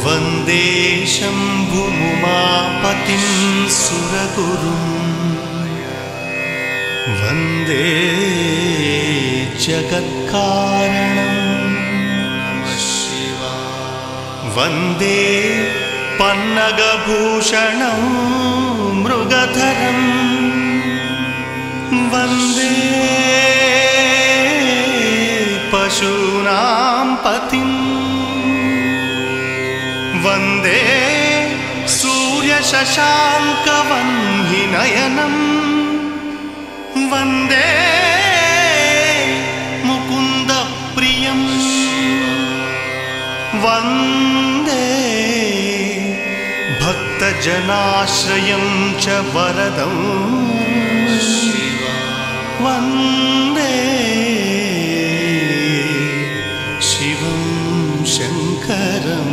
वन्दे शम्भुमुमापतिं सुरगुरुम् वन्दे जगत्कारणम् वन्दे पन्नगभूषणं मृगधरम् वन्दे पशूनां पतिम् वन्दे सूर्यशशाङ्कवह्निनयनम् वन्दे मुकुन्दप्रियम् वन्दे भक्तजनाश्रयं च वरदम् वन्दे शिवं शङ्करम्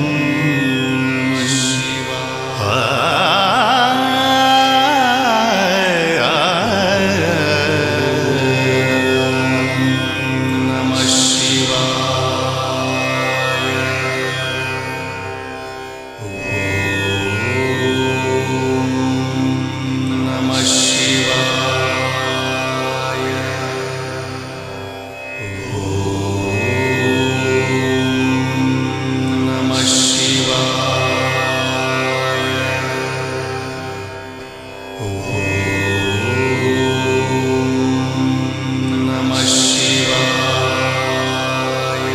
नमः नमः शिवाय नमः शिवाय नमः शिवाय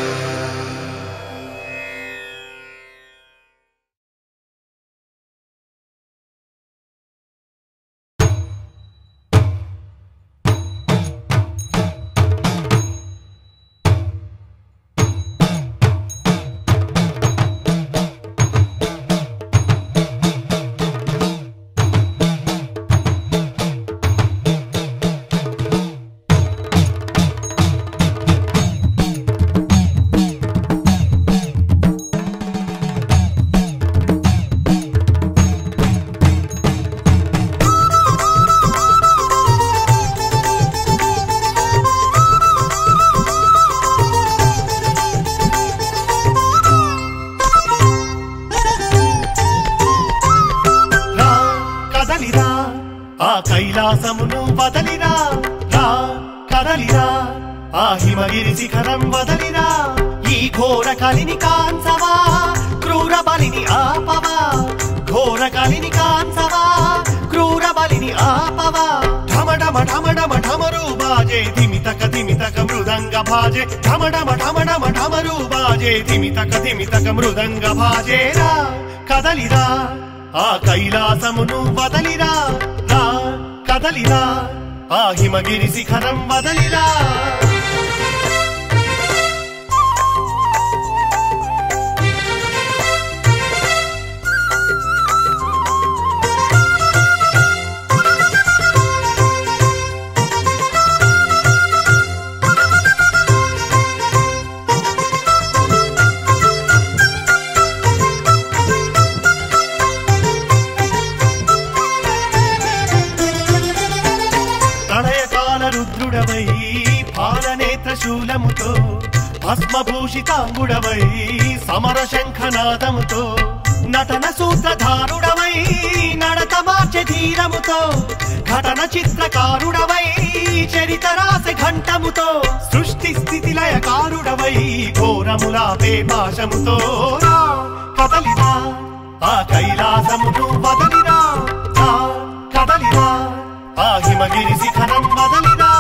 రా కదలిరా ఆ కైలాసమును వదలిరా రా కదలిరా ఆ హిమగిరి శిఖరం వదలిరా ఈ ఘోర కలిని కాంసవా క్రూర బలిని ఆపవా ఘోర కలిని కాంసవా క్రూర బలిని ఆపవా ఢమఢమ ఢమఢమ ఢమరు బాజే ధిమితక ధిమితక మృదంగ భాజే ఢమఢమ ఢమఢమ ఢమరు బాజే ధిమితక ధిమితక మృదంగ భాజేరా కదలిరా ఆ కైలాసమును వదలిరా రా కదలిరా ఆ హిమగిరి శిఖరం వదలిరా ప్రళయకాల రుద్రుడవై పాలనేత్ర శూలముతో భస్మభూషితాంగుడవై సమర శంఖనాదముతో నటన సూత్రధారుడవై నడత మార్చె ధీరముతో ఘటన చిత్రకారుడవై చరిత రాస ఘంటముతో సృష్టి స్థితి లయకారుడవై ఘోరములాపే భాషముతో రా, కదలిరా ఆ కైలాసమును వదలిరా రా, కదలిరా ఆ హిమగిరి శిఖరం వదలిరా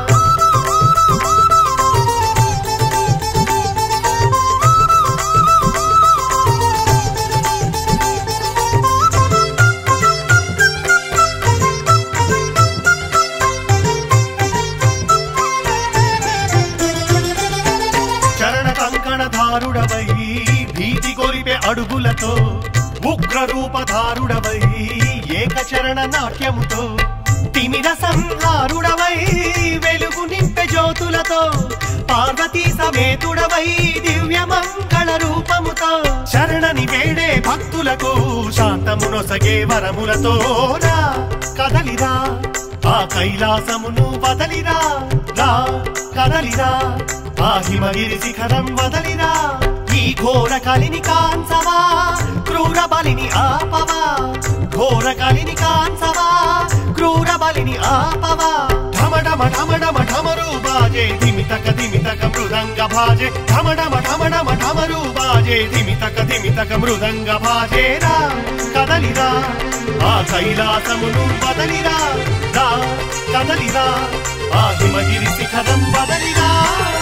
చరణ కంకణ ధారుడవై భీతి కొలిపే అడుగులతో ఉగ్ర రూపధారుడవై ఏకచరణ నాట్యముతో తిమిర సంహారుడవై వెలుగు నింపె జ్యోతులతో పార్వతీ సమేతుడవై దివ్య మంగళ రూపముతో శరణని వేడే భక్తులకు శాంతమునొసగే వరములతో రా కదలిరా ఆ కైలాసమును వదలిరా రా కదలిరా ఆ హిమగిరి శిఖరం వదలిరా ఈ ఘోర కలిని కాంచవా క్రూర బలిని ఆపవా ఘోర కలిని కాంచవా క్రూర బలిని ఆపవా ఢమఢమ ఢమఢమ ఢమరు బాజే ధిమితక ధిమితక మృదంగ భాజే ఢమఢమ ఢమఢమ ఢమరు బాజే ధిమితక ధిమితక మృదంగ భాజేరా కదలిరా ఆ కైలాసమును బదలిరా రా కదలిరా ఆ హిమగిరి శిఖరం బదలిరా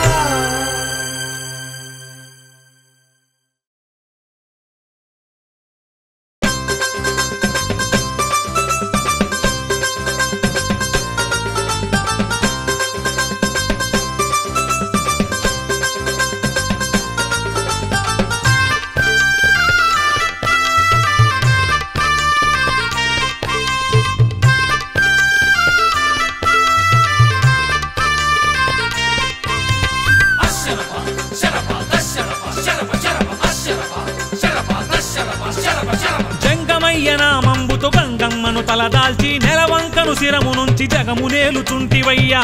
జంగమయ్య నామంబుతో గంగమ్మను తలదాల్చి నెలవంకను శిరము నుంచి జగమునేలుచుంటివయ్యా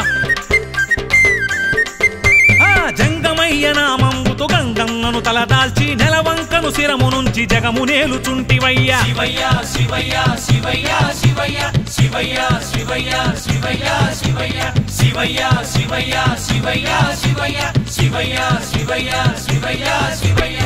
ఆ జంగమయ్య నామంబుతో గంగమ్మను తలదాల్చి నెలవంకను శిరము నుంచి జగమునేలుచుంటివయ్యా శివయ్య శివయ్య శివయ్య శివయ్య శివయ్య శివయ్య శివయ్య శివయ్య శివయ్య శివయ్య శివయ్య శివయ్య శివయ్య శివయ్య శివయ్య శివయ్య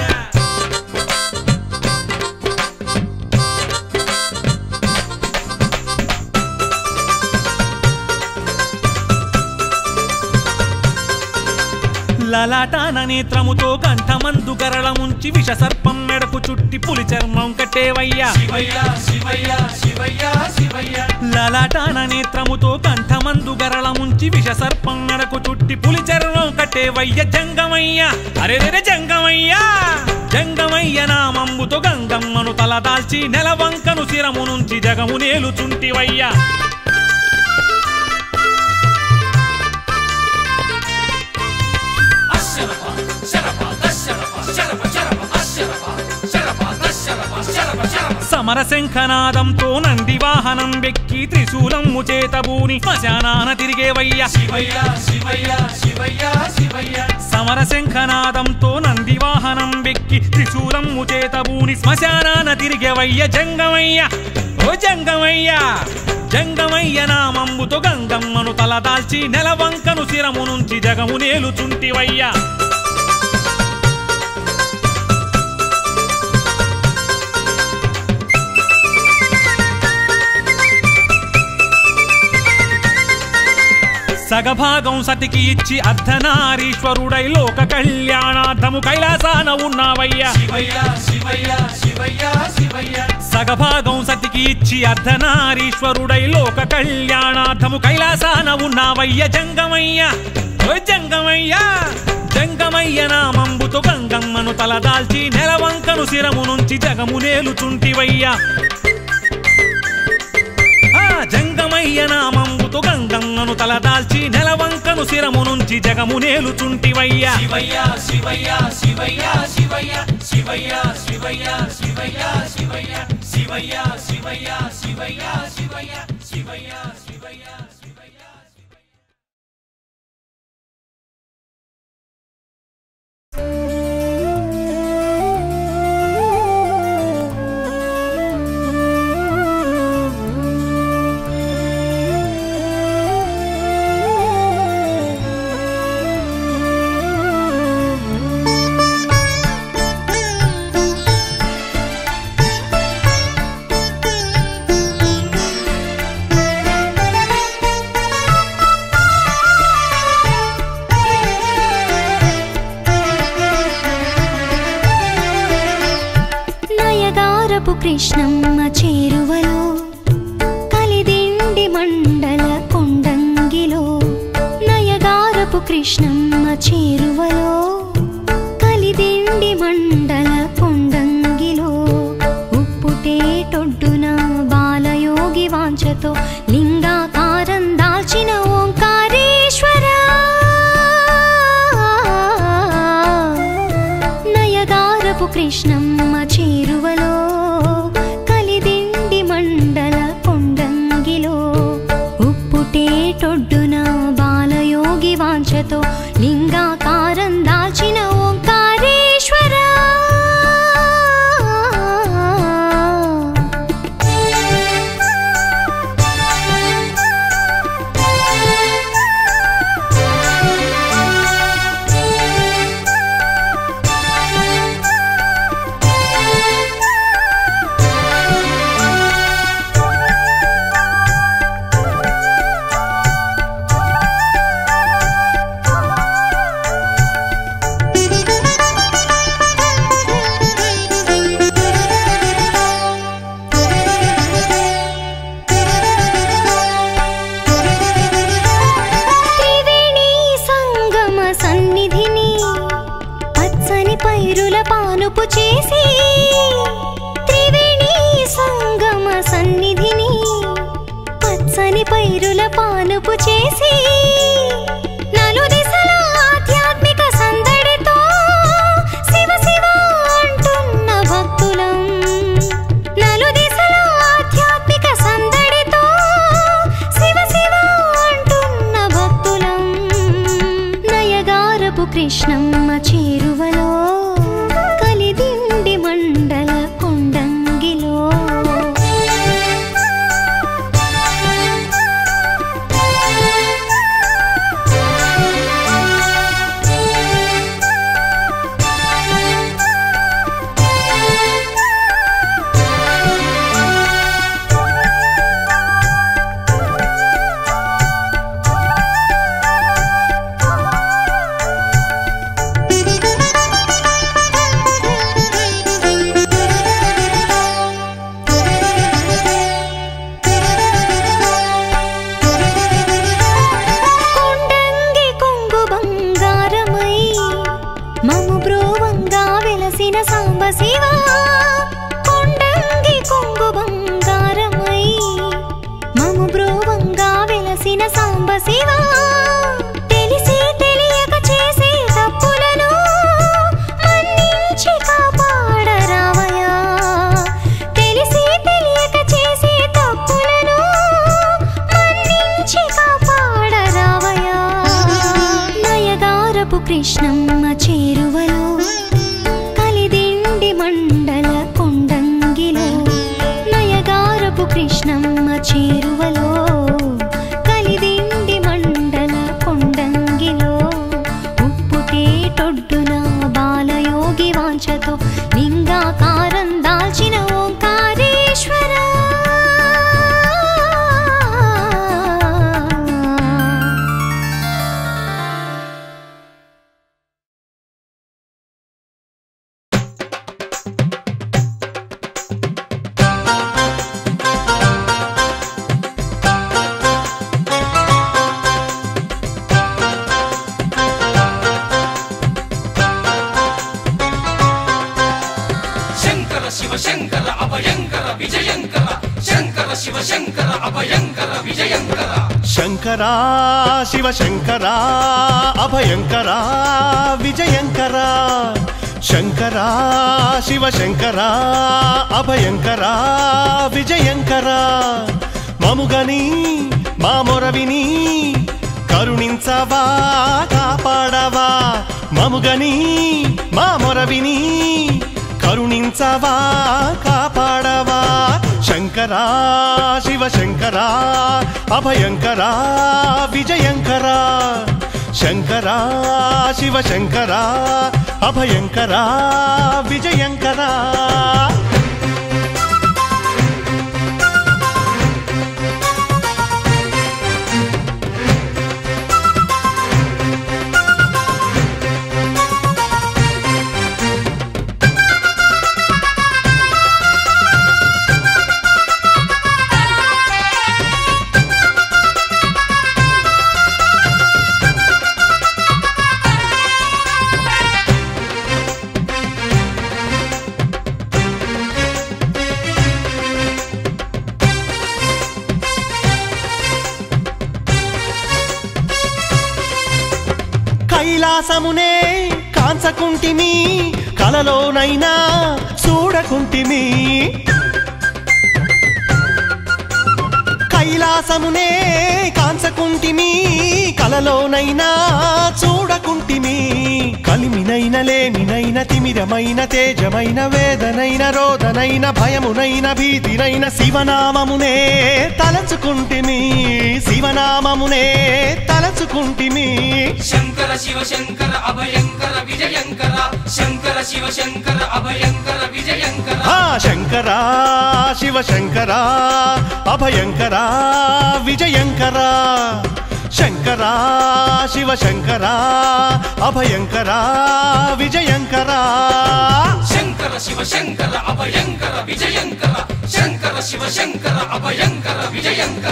లలాటాన నేత్రముతో కంఠమందు గరళముంచి విష సర్పం మెడకు చుట్టి పులి చర్మం కట్టేవయ్యా శివయ్య శివయ్య శివయ్య శివయ్య లలాటాన నేత్రముతో కంఠమందు గరళముంచి విష సర్పం మెడకు చుట్టి పులి చర్మం కట్టేవయ్య జంగమయ్య అరెరెరె జంగమయ్య జంగమయ్య నామంబుతో గంగమ్మను తలదాల్చి నెలవంకను శిరము నుంచి జగము నేలుచుంటివయ్యా అశరప శరప దశరప శరప శరప అశరప శరప దశరప శరప శరప సమరశంఖనాదంతో నంది వాహనం వెక్కి త్రిశూలము చేతబూని శ్మశానాన తిరిగేవయ్య శివయ్య శివయ్య శివయ్య శివయ్య సమరశంఖనాదంతో నంది వాహనం వెక్కి త్రిశూలము చేతబూని శ్మశానాన తిరిగేవయ్య జంగమయ్య ఓ జంగమయ్య జంగమయ్య నామంబుతో గంగమ్మను తలదాల్చి నెలవంకను శిరము నుంచి జగము నేలుచుంటివయ్యా సగభాగం సతికి ఇచ్చి అర్ధనారీశ్వరుడై లోక కళ్యాణార్థము కైలాసాన ఉన్నావయ్యా శివయ్య శివయ్య శివయ్య శివయ్య సగభాగం సతికి ఇచ్చి అర్ధనారీశ్వరుడై లోక కళ్యాణార్థము కైలాసాన ఉన్నావయ్య జంగమయ్య ఓ జంగమయ్య జంగమయ్య నామంబుతో గంగమ్మను తలదాల్చి నెలవంకను శిరము నుంచి జగము నేలుచుంటివయ్యా ఆ జంగమయ్య నామంబుతో గంగమ్మను తలదాల్చి నెలవంకను శిరము నుంచి జగము నేలుచుంటివయ్యా శివయ్య శివయ్య శివయ్య శివయ్య శివయ్య శివయ్య శివయ్య శివయ్య శివయ్య శివయ్య శివయ్య శివయ్య శివయ్య శివయ్య శివయ్య నయగారపు కృష్ణమ్మ చేరువలో కలిదిండి మండల కొండంగిలో నయగారపు కృష్ణమ్మ చేరువలో కలిదిండి మండల కొండంగిలో ఉప్పుటేటొడ్డున బాలయోగి వాంఛతో లింగాకారం దాల్చిన ఓంకారేశ్వరా నయగారపు కృష్ణమ్మ చేరువలో కలిదిండి మండల కొండంగిలో ఉప్పుటేటొడ్డున బాలయోగి వాంఛతో లింగాకారం దాల్చిన ఓంకారేశ్వరా పైరుల పానుపు చేసి త్రివేణి సంగమ సన్నిధిని పచ్చని పైరుల పానుపు చేసి నలుదిశల ఆధ్యాత్మిక సందడితో శివ శివ అంటున్న భక్తులం నలుదిశల ఆధ్యాత్మిక సందడితో శివ శివ అంటున్న భక్తులం నయగారపు కృష్ణమ్మ చేరువలో కలిదిండి మండల కొండంగిలో కొండంగి కొంగు బంగారమై మము బ్రోవంగా వెలసిన సాంబ శివ కొండంగి కొంగు బంగారమై మము బ్రోవంగా వెలసిన సాంబ శివ తెలిసి తెలియక చేసే తప్పులను మన్నించి కాపాడరావయా తెలిసి తెలియక చేసే తప్పులను మన్నించి కాపాడరావయా నయగారపు కృష్ణమ్మ చేరువలో కలిదిండి మండల కొండంగిలో నయగారపు కృష్ణమ్మ చేరువలో కలిదిండి మండల కొండంగిలో ఉప్పుటేటొడ్డున బాలయోగి వాంఛతో లింగాకారం దాల్చిన ఓంకారేశ్వరా శంకర శివ శంకర అభయంకర విజయంకర శంకర శివ శంకర అభయంకర విజయంకర శంకరా శివ శంకరా అభయంకరా విజయంకరా శంకరా శివ శంకరా అభయంకరా విజయంకరా మముగని మా మొరవిని కరుణించవా కాపాడవా మముగని మా మొరవిని కరుణించవా కాపాడవా శంకరా శివ శంకరా అభయంకరా విజయంకరా శంకరా శివ శంకరా అభయంకరా విజయంకరా కైలాసమునే కాంచకుంటిమి కలలోనైనా చూడకుంటిమి కైలాసమునే కాంచకుంటిమి కలలోనైనా చూడకుంటిమి కలిమినైన లేమినైన తిమిరమైన తేజమైన వేదనైన రోదనైన భయమునైన భీతినైన శివనామమునే తలచుకుంటిమి శివనామమునే తలచుకుంటిమి శంకర శివ శంకర అభయంకర విజయంకర శంకర శివ శంకర అభయంకర విజయంకర ఆ శంకరా శివ శంకరా అభయంకరా విజయంకరా శంకరా శివ శంకరా అభయంకరా విజయంకరా శంకర శివ శంకర అభయంకర విజయంకర శంకర శివ శంకర అభయంకర విజయంకర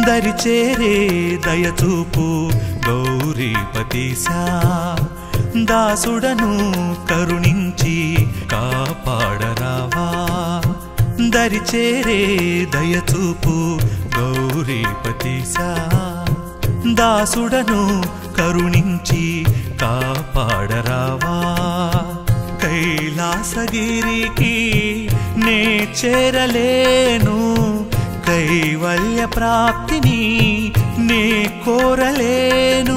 దరిచేరే దయచూపు గౌరీపతిశా దాసుడను కరుణించి కాపాడరావా దరిచేరే దయచూపు గౌరీపతిశా దాసుడను కరుణించి కాపాడరావా కైలాసగిరికి నే చేరలేను కైవల్య ప్రాప్తిని నే కోరలేను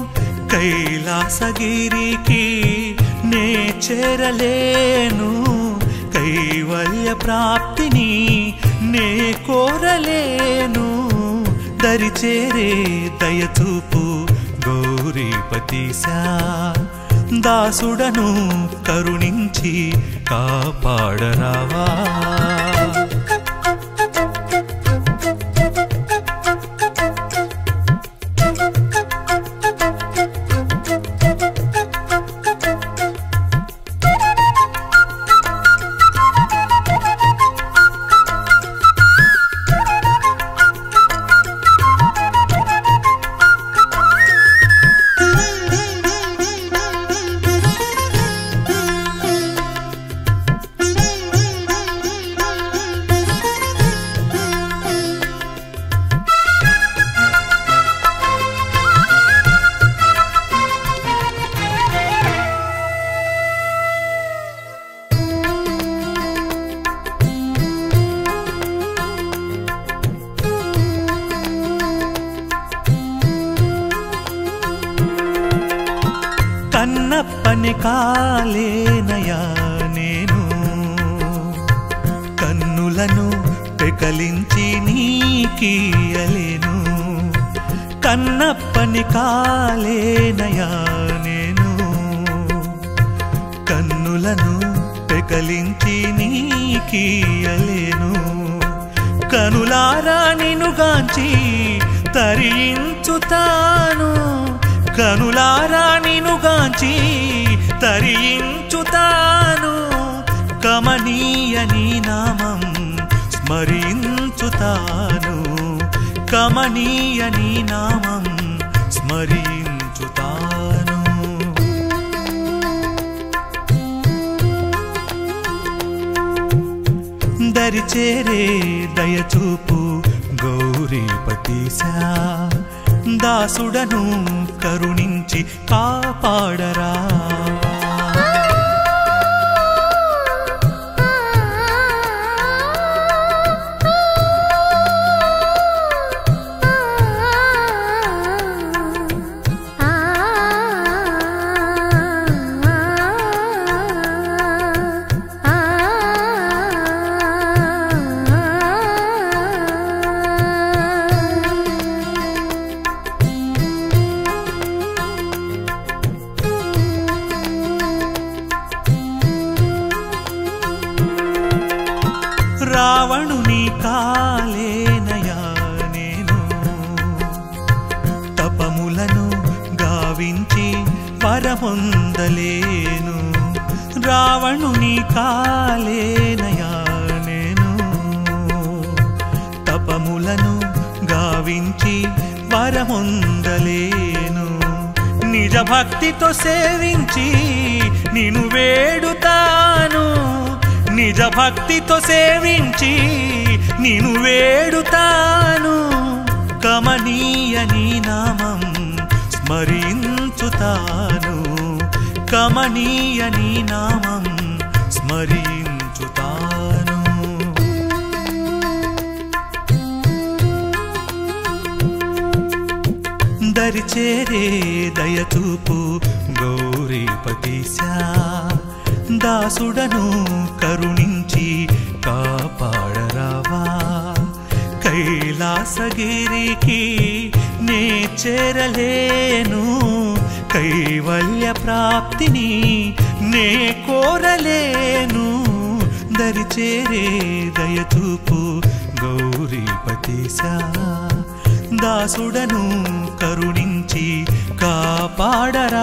కైలాసగిరికి నే చేరలేను కైవల్య ప్రాప్తిని నే కోరలేను దరిచేరే దయచూపు గౌరీపతిశా దాసుడను కరుణించి కాపాడరావా కన్నప్పని కాలేనయా నేను కన్నులను పెకలించి నీకీయలేను కన్నప్పని కాలేనయా నేను కన్నులను పెకలించి నీకీయలేను కనులారా నినుగాంచి తరించుతాను కనులారా నినుగాంచి తరించుతాను కమనీయ నీ నామం స్మరించుతాను కమనీయ నీ నామం స్మరించుతాను దరిచేరే దయచూపు గౌరీపతిశా దాసుడను కరుణించి కాపాడరా రావణుని కాలేనయా నేను తపములను గావించి పరమొందలేను రావణుని కాలేనయా నేను తపములను గావించి వరమొందలేను నిజ భక్తితో సేవించి నిన్ను వేడుతాను నిజ భక్తితో సేవించి నిన్ను వేడుతాను కమనీయ నీ నామం స్మరించుతాను కమనీయ నీ నామం స్మరించుతాను దరిచేరే దయచూపు గౌరీపతిశా దాసుడను కరుణించి కాపాడరావా కైలాసగిరికి నే చేరలేను కైవల్య ప్రాప్తిని నే కోరలేను దరిచేరే దయచూపు గౌరీపతిశా దాసుడను కరుణించి కాపాడరావా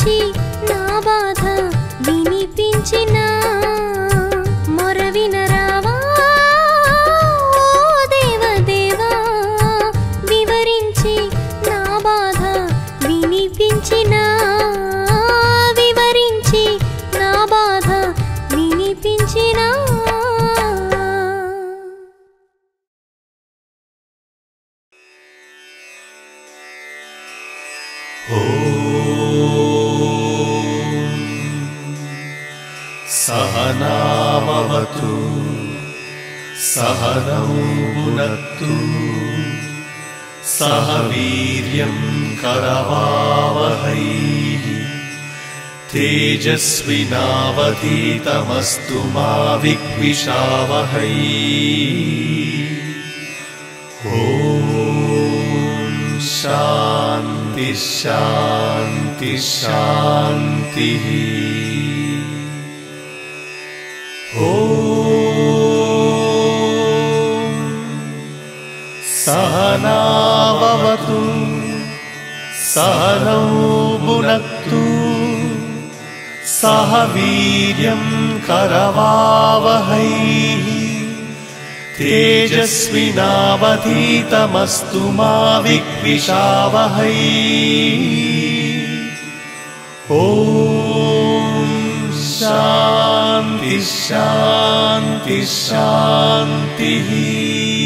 వివరించి నా బాధ వినిపించిన మొరవిన రావా ఓ దేవదేవా వివరించి నా బాధ వినిపించిన వివరించి నా బాధ వినిపించిన सहनामवतु सहनौ भुनक्तु सह वीर्यं करवावहै तेजस्विनावधीतमस्तु मा विद्विषावहै ॐ शान्ति शान्ति शान्तिः सहनावतु सहनौ भुनक्तु सह वीर्यं करवावहै तेजस्विनावधीतमस्तु मा विद्विषावहै ॐ शान्ति शान्ति शान्तिः